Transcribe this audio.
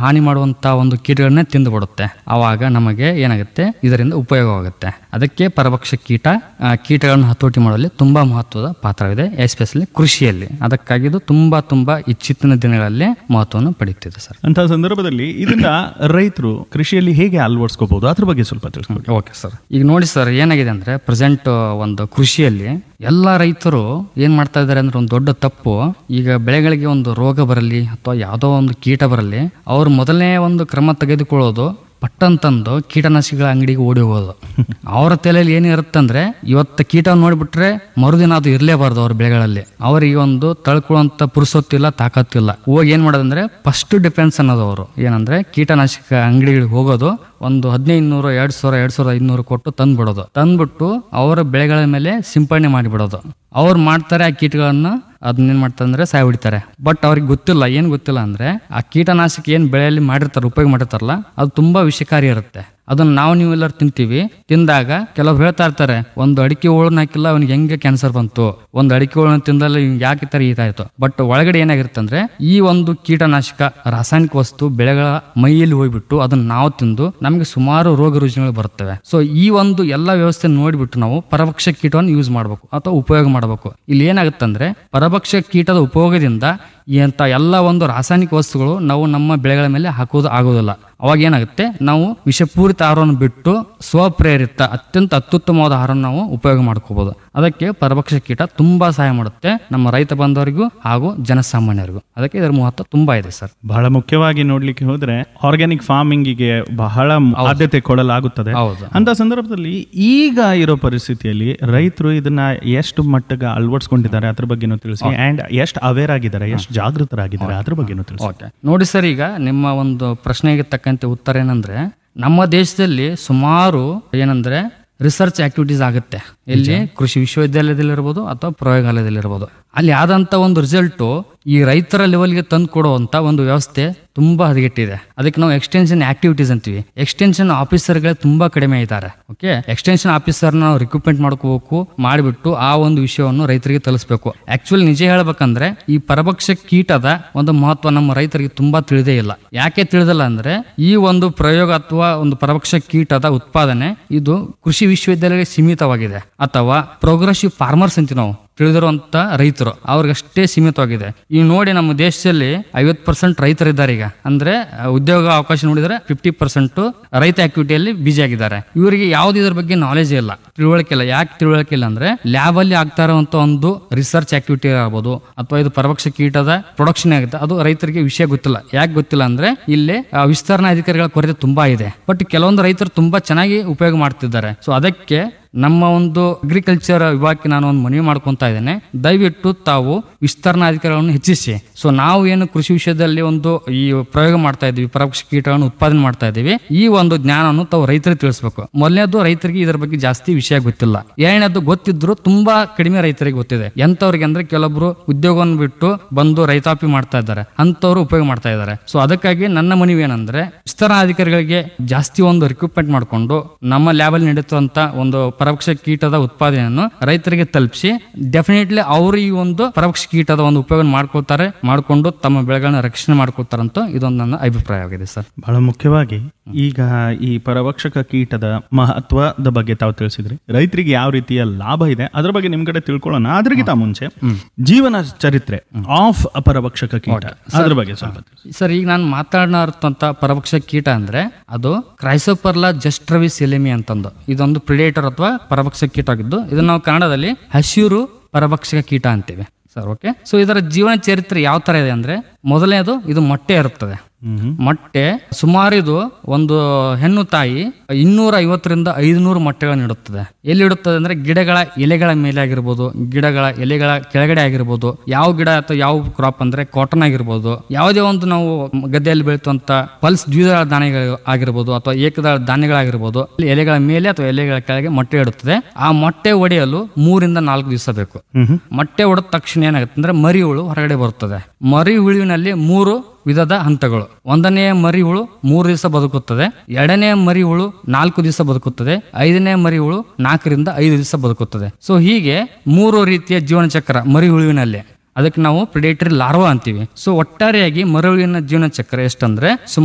ಹಾನಿ ಮಾಡುವಂತ ಒಂದು ಕೀಟಗಳನ್ನೇ ತಿಂದು ಬಿಡುತ್ತೆ ಆವಾಗ ನಮಗೆ ಏನಾಗುತ್ತೆ ಇದರಿಂದ ಉಪಯೋಗವಾಗುತ್ತೆ ಅದಕ್ಕೆ ಪರಭಕ್ಷ ಕೀಟ ಆ, ಕೀಟಗಳನ್ನು ಹತೋಟಿ ಮಾಡುವಲ್ಲಿ ತುಂಬಾ ಮಹತ್ವದ ಪಾತ್ರವಿದೆ ಎಸ್ಪೆಷಲಿ ಕೃಷಿಯಲ್ಲಿ ಅದಕ್ಕಾಗಿ ಇದು ತುಂಬಾ ತುಂಬಾ ಇಚ್ಚಿತ್ತಿನ ದಿನಗಳಲ್ಲಿ ಮಹತ್ವವನ್ನು ಪಡೆಯುತ್ತಿದೆ ಸರ್ ಅಂತ ಸಂದರ್ಭದಲ್ಲಿ ಇದನ್ನ ರೈತರು ಕೃಷಿಯಲ್ಲಿ ಹೇಗೆ ಅಳವಡಿಸ್ಕೋಬಹುದು ಅದ್ರ ಬಗ್ಗೆ ಸ್ವಲ್ಪ ತಿಳಿಸ್ಕೊಡಿ ಓಕೆ ಸರ್ ಈಗ ನೋಡಿ ಸರ್ ಏನಾಗಿದೆ ಅಂದ್ರೆ ಪ್ರೆಸೆಂಟ್ ಒಂದು ಕೃಷಿಯಲ್ಲಿ ಎಲ್ಲ ರೈತರು ಏನ್ ಮಾಡ್ತಾ ಇದ್ದಾರೆ ಅಂದ್ರೆ ಒಂದು ದೊಡ್ಡ ತಪ್ಪು ಈಗ ಬೆಳೆಗಳಿಗೆ ಒಂದು ರೋಗ ಬರಲಿ ಅಥವಾ ಯಾವುದೋ ಒಂದು ಕೀಟ ಬರಲಿ ಅವ್ರು ಮೊದಲನೇ ಒಂದು ಕ್ರಮ ತೆಗೆದುಕೊಳ್ಳೋದು ಪಟ್ಟಂತಂದು ಕೀಟನಾಶಕಗಳ ಅಂಗಡಿಗೆ ಓಡಿ ಹೋಗೋದು ಅವರ ತಲೆಯಲ್ಲಿ ಏನಿರುತ್ತಂದ್ರೆ ಇವತ್ತು ಕೀಟ ನೋಡ್ಬಿಟ್ರೆ ಮರುದಿನ ಅದು ಇರಲೇಬಾರ್ದು ಅವ್ರ ಬೆಳೆಗಳಲ್ಲಿ ಅವರಿಗೆ ಒಂದು ತಳ್ಕೊಳ್ಳುವಂತ ಪುರುಸೊತ್ತಿಲ್ಲ ತಾಕತ್ತಿಲ್ಲ ಹೋಗಿ ಏನ್ ಮಾಡೋದಂದ್ರೆ ಫಸ್ಟ್ ಡಿಫೆನ್ಸ್ ಅನ್ನೋದು ಅವರು ಏನಂದ್ರೆ ಕೀಟನಾಶಕ ಅಂಗಡಿಗಳಿಗೆ ಹೋಗೋದು ಒಂದು ಹದಿನೈದು ನೂರು ಎರಡ್ ಸಾವಿರ ಎರಡ್ ಸಾವಿರದ ಐನೂರು ಕೊಟ್ಟು ತಂದ್ಬಿಡೋದು ತಂದ್ಬಿಟ್ಟು ಅವರ ಬೆಳೆಗಳ ಮೇಲೆ ಸಿಂಪಡಣೆ ಮಾಡಿಬಿಡೋದು ಅವ್ರು ಮಾಡ್ತಾರೆ ಆ ಕೀಟಗಳನ್ನ ಅದನ್ನೇನ್ ಮಾಡ್ತಾರೆ ಅಂದ್ರೆ ಸಾಯ ಹೊಡಿತಾರೆ ಬಟ್ ಅವ್ರಿಗೆ ಗೊತ್ತಿಲ್ಲ ಏನ್ ಗೊತ್ತಿಲ್ಲ ಅಂದ್ರೆ ಆ ಕೀಟನಾಶಕ ಏನ್ ಬೆಳೆಯಲ್ಲಿ ಮಾಡಿರ್ತಾರೆ ಉಪಯೋಗ ಮಾಡಿರ್ತಾರಲ್ಲ ಅದು ತುಂಬಾ ವಿಷಕಾರಿ ಇರುತ್ತೆ ಅದನ್ನ ನಾವು ನೀವೆಲ್ಲರೂ ತಿಂತೀವಿ ತಿಂದಾಗ ಕೆಲವ್ರು ಹೇಳ್ತಾ ಇರ್ತಾರೆ ಒಂದು ಅಡಿಕೆ ಹೋಳನ್ನ ಹಾಕಿಲ್ಲ ಅವನಿಗೆ ಹೆಂಗೆ ಕ್ಯಾನ್ಸರ್ ಬಂತು ಒಂದು ಅಡಿಕೆ ಹೋಳನ್ನ ತಿಂದಲ್ಲ ಇವ್ನಿಗೆ ಯಾಕೆ ಈ ತರ ಇದಾಯ್ತು ಬಟ್ ಒಳಗಡೆ ಏನಾಗಿರುತ್ತೆ ಅಂದ್ರೆ ಈ ಒಂದು ಕೀಟನಾಶಕ ರಾಸಾಯನಿಕ ವಸ್ತು ಬೆಳೆಗಳ ಮೈಯಲ್ಲಿ ಹೋಗ್ಬಿಟ್ಟು ಅದನ್ನ ನಾವು ತಿಂದು ನಮಗೆ ಸುಮಾರು ರೋಗ ರುಜಿನಗಳು ಬರ್ತವೆ ಸೊ ಈ ಒಂದು ಎಲ್ಲ ವ್ಯವಸ್ಥೆ ನೋಡಿಬಿಟ್ಟು ನಾವು ಪರಭಕ್ಷ ಕೀಟವನ್ನು ಯೂಸ್ ಮಾಡಬೇಕು ಅಥವಾ ಉಪಯೋಗ ಮಾಡಬೇಕು ಇಲ್ಲಿ ಏನಾಗುತ್ತಂದ್ರೆ ಪರಭಕ್ಷ ಕೀಟದ ಉಪಯೋಗದಿಂದ ಇಂಥ ಎಲ್ಲ ಒಂದು ರಾಸಾಯನಿಕ ವಸ್ತುಗಳು ನಾವು ನಮ್ಮ ಬೆಳೆಗಳ ಮೇಲೆ ಹಾಕೋದು ಆಗೋದಿಲ್ಲ ಅವಾಗ ಏನಾಗುತ್ತೆ ನಾವು ವಿಷಪೂರಿತ ಆಹಾರವನ್ನು ಬಿಟ್ಟು ಸ್ವಪ್ರೇರಿತ ಅತ್ಯಂತ ಅತ್ಯುತ್ತಮವಾದ ಆಹಾರವನ್ನು ನಾವು ಉಪಯೋಗ ಮಾಡ್ಕೋಬಹುದು ಅದಕ್ಕೆ ಪರಭಕ್ಷ ಕೀಟ ತುಂಬಾ ಸಹಾಯ ಮಾಡುತ್ತೆ ನಮ್ಮ ರೈತ ಬಂಧವರಿಗೂ ಹಾಗೂ ಜನಸಾಮಾನ್ಯರಿಗೂ ಅದಕ್ಕೆ ಇದರ ಮಹತ್ವ ತುಂಬಾ ಇದೆ ಸರ್ ಬಹಳ ಮುಖ್ಯವಾಗಿ ನೋಡ್ಲಿಕ್ಕೆ ಹೋದ್ರೆ ಆರ್ಗ್ಯಾನಿಕ್ ಫಾರ್ಮಿಂಗಿಗೆ ಬಹಳ ಆದ್ಯತೆ ಕೊಡಲಾಗುತ್ತದೆ ಹೌದು ಅಂತ ಸಂದರ್ಭದಲ್ಲಿ ಈಗ ಇರೋ ಪರಿಸ್ಥಿತಿಯಲ್ಲಿ ರೈತರು ಇದನ್ನ ಎಷ್ಟು ಮಟ್ಟಿಗೆ ಅಳವಡಿಸ್ಕೊಂಡಿದ್ದಾರೆ ಅದ್ರ ಬಗ್ಗೆನೂ ತಿಳಿಸಿ ಅಂಡ್ ಎಷ್ಟು ಅವೇರ್ ಆಗಿದ್ದಾರೆ ಎಷ್ಟು ಜಾಗೃತರಾಗಿದ್ದಾರೆ ಅದ್ರ ಬಗ್ಗೆನೂ ತಿಳಿಸಿ ಓಕೆ ನೋಡಿ ಸರ್ ಈಗ ನಿಮ್ಮ ಒಂದು ಪ್ರಶ್ನೆಗೆ ತಕ್ಕಂತೆ ಉತ್ತರ ಏನಂದ್ರೆ ನಮ್ಮ ದೇಶದಲ್ಲಿ ಸುಮಾರು ಏನಂದ್ರೆ ರಿಸರ್ಚ್ ಆಕ್ಟಿವಿಟೀಸ್ ಆಗುತ್ತೆ ಇಲ್ಲಿ ಕೃಷಿ ವಿಶ್ವವಿದ್ಯಾಲಯದಲ್ಲಿರ್ಬೋದು ಅಥವಾ ಪ್ರಯೋಗಾಲಯದಲ್ಲಿರ್ಬೋದು ಅಲ್ಲಿ ಆದಂತ ಒಂದು ರಿಸಲ್ಟು ಈ ರೈತರ ಲೆವೆಲ್ಗೆ ತಂದು ಕೊಡುವಂತ ಒಂದು ವ್ಯವಸ್ಥೆ ತುಂಬಾ ಹದಗೆಟ್ಟಿದೆ ಅದಕ್ಕೆ ನಾವು ಎಕ್ಸ್ಟೆನ್ಷನ್ ಆಕ್ಟಿವಿಟೀಸ್ ಅಂತೀವಿ ಎಕ್ಸ್ಟೆನ್ಷನ್ ಆಫೀಸರ್ಗಳೇ ತುಂಬಾ ಕಡಿಮೆ ಇದ್ದಾರೆ ಓಕೆ ಎಕ್ಸ್ಟೆನ್ಷನ್ ಆಫೀಸರ್ ನಾವು ರಿಕ್ರೂಟ್ಮೆಂಟ್ ಮಾಡ್ಕೋಬೇಕು ಮಾಡಿಬಿಟ್ಟು ಆ ಒಂದು ವಿಷಯವನ್ನು ರೈತರಿಗೆ ತಲುಪಿಸಬೇಕು ಆಕ್ಚುಲಿ ನಿಜ ಹೇಳ್ಬೇಕಂದ್ರೆ ಈ ಪರಭಕ್ಷ ಕೀಟದ ಒಂದು ಮಹತ್ವ ನಮ್ಮ ರೈತರಿಗೆ ತುಂಬಾ ತಿಳಿದೇ ಇಲ್ಲ ಯಾಕೆ ತಿಳಿದಿಲ್ಲ ಅಂದ್ರೆ ಈ ಒಂದು ಪ್ರಯೋಗ ಅಥವಾ ಒಂದು ಪರಭಕ್ಷ ಕೀಟದ ಉತ್ಪಾದನೆ ಇದು ಕೃಷಿ ವಿಶ್ವವಿದ್ಯಾಲಯಕ್ಕೆ ಸೀಮಿತವಾಗಿದೆ ಅಥವಾ ಪ್ರೋಗ್ರೆಸಿವ್ ಫಾರ್ಮರ್ಸ್ ಅಂತೀವಿ ನಾವು ತಿಳಿದಿರುವಂತ ರೈತರು ಅವ್ರಿಗಷ್ಟೇ ಸೀಮಿತವಾಗಿದೆ ಈಗ ನೋಡಿ ನಮ್ಮ ದೇಶದಲ್ಲಿ ಐವತ್ ಪರ್ಸೆಂಟ್ ರೈತರಿದ್ದಾರೆ ಈಗ ಅಂದ್ರೆ ಆ, ಉದ್ಯೋಗ ಅವಕಾಶ ನೋಡಿದ್ರೆ ಫಿಫ್ಟಿ ಪರ್ಸೆಂಟ್ ರೈತ ಆಕ್ಟಿವಿಟಿಯಲ್ಲಿ ಬಿಜಿ ಆಗಿದ್ದಾರೆ ಇವರಿಗೆ ಯಾವ್ದು ಇದ್ರ ಬಗ್ಗೆ ನಾಲೆಜ್ ಇಲ್ಲ ತಿಳುವಳಿಕೆ ಇಲ್ಲ ಯಾಕೆ ತಿಳುವಳಿಕೆ ಇಲ್ಲ ಅಂದ್ರೆ ಲ್ಯಾಬ್ ಅಲ್ಲಿ ಆಗ್ತಾ ಇರುವಂತ ಒಂದು ರಿಸರ್ಚ್ ಆಕ್ಟಿವಿಟಿ ಆಗ್ಬೋದು ಅಥವಾ ಇದು ಪರಭಕ್ಷ ಕೀಟದ ಪ್ರೊಡಕ್ಷನ್ ಆಗುತ್ತೆ ಅದು ರೈತರಿಗೆ ವಿಷಯ ಗೊತ್ತಿಲ್ಲ ಯಾಕೆ ಗೊತ್ತಿಲ್ಲ ಅಂದ್ರೆ ಇಲ್ಲಿ ಆ, ವಿಸ್ತರಣಾ ಅಧಿಕಾರಿಗಳ ಕೊರತೆ ತುಂಬಾ ಇದೆ ಬಟ್ ಕೆಲವೊಂದು ರೈತರು ತುಂಬಾ ಚೆನ್ನಾಗಿ ಉಪಯೋಗ ಮಾಡ್ತಿದ್ದಾರೆ ಸೊ ಅದಕ್ಕೆ ನಮ್ಮ ಒಂದು ಅಗ್ರಿಕಲ್ಚರ್ ವಿಭಾಗಕ್ಕೆ ನಾನು ಒಂದು ಮನವಿ ಮಾಡ್ಕೊಂತಾ ಇದ್ದೇನೆ ದಯವಿಟ್ಟು ತಾವು ವಿಸ್ತರಣಾಧಿಕಾರಿಗಳನ್ನು ಹೆಚ್ಚಿಸಿ ಸೊ ನಾವು ಏನು ಕೃಷಿ ವಿಷಯದಲ್ಲಿ ಒಂದು ಈ ಪ್ರಯೋಗ ಮಾಡ್ತಾ ಇದ್ದೀವಿ ಪರೋಕ್ಷ ಕೀಟಗಳನ್ನು ಉತ್ಪಾದನೆ ಮಾಡ್ತಾ ಇದ್ದೀವಿ ಈ ಒಂದು ಜ್ಞಾನವನ್ನು ತಾವು ರೈತರಿಗೆ ತಿಳಿಸ್ಬೇಕು ಮೊದಲನೇದು ರೈತರಿಗೆ ಇದರ ಬಗ್ಗೆ ಜಾಸ್ತಿ ವಿಷಯ ಗೊತ್ತಿಲ್ಲ ಎರಡನೇದು ಗೊತ್ತಿದ್ರು ತುಂಬಾ ಕಡಿಮೆ ರೈತರಿಗೆ ಗೊತ್ತಿದೆ ಎಂತವ್ರಿಗೆ ಅಂದ್ರೆ ಕೆಲವೊಬ್ರು ಉದ್ಯೋಗವನ್ನು ಬಿಟ್ಟು ಬಂದು ರೈತಾಪಿ ಮಾಡ್ತಾ ಇದ್ದಾರೆ ಅಂತವ್ರು ಉಪಯೋಗ ಮಾಡ್ತಾ ಇದ್ದಾರೆ ಸೊ ಅದಕ್ಕಾಗಿ ನನ್ನ ಮನವಿ ಏನಂದ್ರೆ ವಿಸ್ತರಣಾಧಿಕಾರಿಗಳಿಗೆ ಜಾಸ್ತಿ ಒಂದು ರಿಕ್ರೂಟ್ಮೆಂಟ್ ಮಾಡಿಕೊಂಡು ನಮ್ಮ ಲ್ಯಾಬ್ ಅಲ್ಲಿ ನಡೀತುವಂತ ಒಂದು ಪರೋಕ್ಷ ಕೀಟದ ಉತ್ಪಾದನೆಯನ್ನು ರೈತರಿಗೆ ತಲುಪಿಸಿ ಡೆಫಿನೆಟ್ಲಿ ಅವರು ಈ ಒಂದು ಪರೋಕ್ಷ ಕೀಟದ ಒಂದು ಉಪಯೋಗ ಮಾಡ್ಕೊಳ್ತಾರೆ ಮಾಡ್ಕೊಂಡು ತಮ್ಮ ಬೆಳೆಗಳನ್ನ ರಕ್ಷಣೆ ಮಾಡ್ಕೊಳ್ತಾರಂತ ಇದೊಂದು ನನ್ನ ಅಭಿಪ್ರಾಯವಾಗಿದೆ ಸರ್ ಬಹಳ ಮುಖ್ಯವಾಗಿ ಈಗ ಈ ಪರಭಕ್ಷಕ ಕೀಟದ ಮಹತ್ವದ ಬಗ್ಗೆ ತಾವು ತಿಳಿಸಿದ್ರಿ ರೈತರಿಗೆ ಯಾವ ರೀತಿಯ ಲಾಭ ಇದೆ ಅದ್ರ ಬಗ್ಗೆ ನಿಮ್ ಕಡೆ ತಿಳ್ಕೊಳ್ಳೋಣ ಅದ್ರಗಿಂತ ಮುಂಚೆ ಜೀವನ ಚರಿತ್ರೆ ಆಫ್ ಪರಭಕ್ಷಕ ಕೀಟ ಅದ್ರ ಬಗ್ಗೆ ಸ್ವಲ್ಪ ತಿಳಿಸಿ. ಸರ್ ಈಗ ನಾನು ಮಾತನಾಡುತ್ತಂತ ಪರಭಕ್ಷ ಕೀಟ ಅಂದ್ರೆ ಅದು ಕ್ರೈಸೋಪರ್ಲಾ ಜಸ್ಟ್ರವಿ ಸೆಲೆಮಿ ಅಂತಂದು ಇದೊಂದು ಪ್ರಿಡೇಟರ್ ಅಥವಾ ಪರಭಕ್ಷ ಕೀಟ ಆಗಿದ್ದು ಇದನ್ನ ನಾವು ಕನ್ನಡದಲ್ಲಿ ಹಸಿರು ಪರಭಕ್ಷಕ ಕೀಟ ಅಂತೀವಿ ಸರ್ ಓಕೆ ಸೊ ಇದರ ಜೀವನ ಚರಿತ್ರೆ ಯಾವ ತರ ಇದೆ ಅಂದ್ರೆ ಮೊದಲನೇದು ಇದು ಮೊಟ್ಟೆ ಇರುತ್ತದೆ ಮೊಟ್ಟೆ ಸುಮಾರು ಇದು ಒಂದು ಹೆಣ್ಣು ತಾಯಿ ಇನ್ನೂರ ಐವತ್ತರಿಂದ ಐದುನೂರು ಮೊಟ್ಟೆಗಳನ್ನು ಇಡುತ್ತದೆ ಎಲ್ಲಿ ಇಡುತ್ತದೆ ಅಂದ್ರೆ ಗಿಡಗಳ ಎಲೆಗಳ ಮೇಲೆ ಆಗಿರ್ಬೋದು ಗಿಡಗಳ ಎಲೆಗಳ ಕೆಳಗಡೆ ಆಗಿರ್ಬೋದು ಯಾವ ಗಿಡ ಅಥವಾ ಯಾವ ಕ್ರಾಪ್ ಅಂದ್ರೆ ಕಾಟನ್ ಆಗಿರ್ಬೋದು ಯಾವುದೇ ಒಂದು ನಾವು ಗದ್ದೆಯಲ್ಲಿ ಬೆಳೆಯುವಂತ ಪಲ್ಸ್ ದ್ವಿದಳ ಧಾನ್ಯಗಳು ಆಗಿರ್ಬೋದು ಅಥವಾ ಏಕದಳ ಧಾನ್ಯಗಳಾಗಿರ್ಬೋದು ಇಲ್ಲಿ ಎಲೆಗಳ ಮೇಲೆ ಅಥವಾ ಎಲೆಗಳ ಕೆಳಗೆ ಮೊಟ್ಟೆ ಇಡುತ್ತದೆ ಆ ಮೊಟ್ಟೆ ಒಡೆಯಲು ಮೂರಿಂದ ನಾಲ್ಕು ದಿವಸ ಬೇಕು ಮೊಟ್ಟೆ ಹೊಡೆದ ತಕ್ಷಣ ಏನಾಗುತ್ತೆ ಅಂದ್ರೆ ಮರಿ ಹುಳು ಹೊರಗಡೆ ಬರುತ್ತದೆ ಮರಿ ಹುಳುವಿನಲ್ಲಿ ಮೂರು ವಿಧದ ಹಂತಗಳು ಒಂದನೇ ಮರಿ ಹುಳು ಮೂರು ದಿವಸ ಬದುಕುತ್ತದೆ ಎರಡನೇ ಮರಿ ಹುಳು ನಾಲ್ಕು ದಿವಸ ಬದುಕುತ್ತದೆ ಐದನೇ ಮರಿ ಹುಳು ನಾಲ್ಕರಿಂದ ಐದು ದಿವಸ ಬದುಕುತ್ತದೆ ಸೊ ಹೀಗೆ ಮೂರು ರೀತಿಯ ಜೀವನ ಚಕ್ರ ಮರಿ ಹುಳುವಿನಲ್ಲಿ ಅದಕ್ಕೆ ನಾವು ಪ್ರಿಡೇಟರಿ ಲಾರ್ವಾ ಅಂತೀವಿ ಸೊ ಒಟ್ಟಾರೆಯಾಗಿ ಮರಳುವಿನ ಜೀವನ ಚಕ್ರ ಎಷ್ಟಂದ್ರೆ ಸುಮಾರು